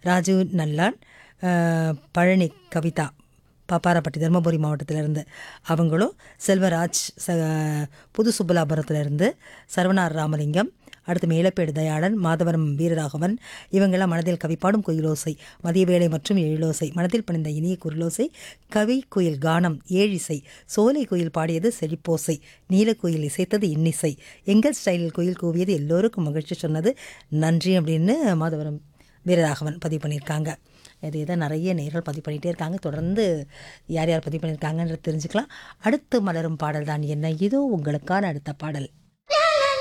ராஜு நல்லான் அஹ், பழனி கவிதா பாப்பாரப்பட்டி தருமபுரி மாவட்டத்திலேருந்து அவங்களும் செல்வராஜ் ச புது சுப்பலாபுரத்துலேருந்து சரவணார் ராமலிங்கம் அடுத்து மேலப்பேடு தயாளன் மாதவரம் வீரராகவன் இவங்கெல்லாம் மனதில் கவிப்பாடும் குயிலோசை மதிய வேளை மற்றும் எழிலோசை மனதில் பணிந்த இனிய குரலோசை கவி குயில் கானம் ஏழிசை சோலை குயில் பாடியது செழிப்போசை நீலக்குயில் இசைத்தது இன்னிசை எங்கள் ஸ்டைலில் குயில் கூவியது எல்லோருக்கும் மகிழ்ச்சி சொன்னது நன்றி அப்படின்னு மாதவரம் வீரராகவன் பதிவு பண்ணியிருக்காங்க இது இதை நிறைய நேர்கள் பதிவு பண்ணிகிட்டே இருக்காங்க தொடர்ந்து யார் யார் பதிவு பண்ணியிருக்காங்கன்றது தெரிஞ்சுக்கலாம் அடுத்து மலரும் பாடல் தான் என்ன இதோ உங்களுக்கான அடுத்த பாடல்